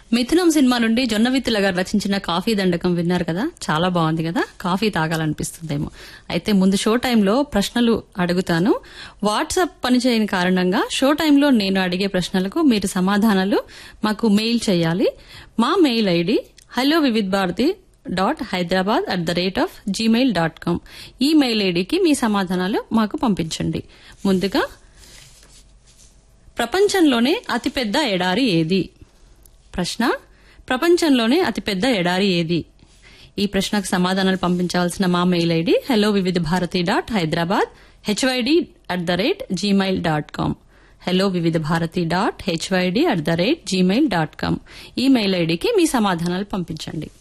మిథునం cinema నుండి జొన్నవిత్తుల గారు రచించిన కాఫీ దండకం విన్నారు కదా చాలా బాగుంది కదా కాఫీ తాగాలనిపిస్తుందేమో అయితే ముందు షో టైంలో ప్రశ్నలు అడుగుతాను వాట్సాప్ పనిచేయని కారణంగా షో టైంలో నేను అడిగే ప్రశ్నలకు మీరు సమాధానాలు మాకు మెయిల్ చేయాలి మా mail ID hello Vividh Bharati dot Hyderabad at the rate of Gmail dot com ఈ మెయిల్ ఐడికి మీ సమాధానాలు మాకు పంపించండి ముందుగా ప్రపంచంలోనే అతిపెద్ద ఎడారి ఏది ప్రశ్న ప్రపంచంలోనే అతిపెద్ద ఎడారి ఏది ఈ ప్రశ్నకు సమాధానాలు పంపించాల్సిన మా mail ID hello Vividh Bharati dot Hyderabad HYD at the rate Gmail dot com hello Vividh Bharati dot HYD at the rate Gmail dot com ఈ మెయిల్ ఐడికి మీ సమాధానాలు పంపించండి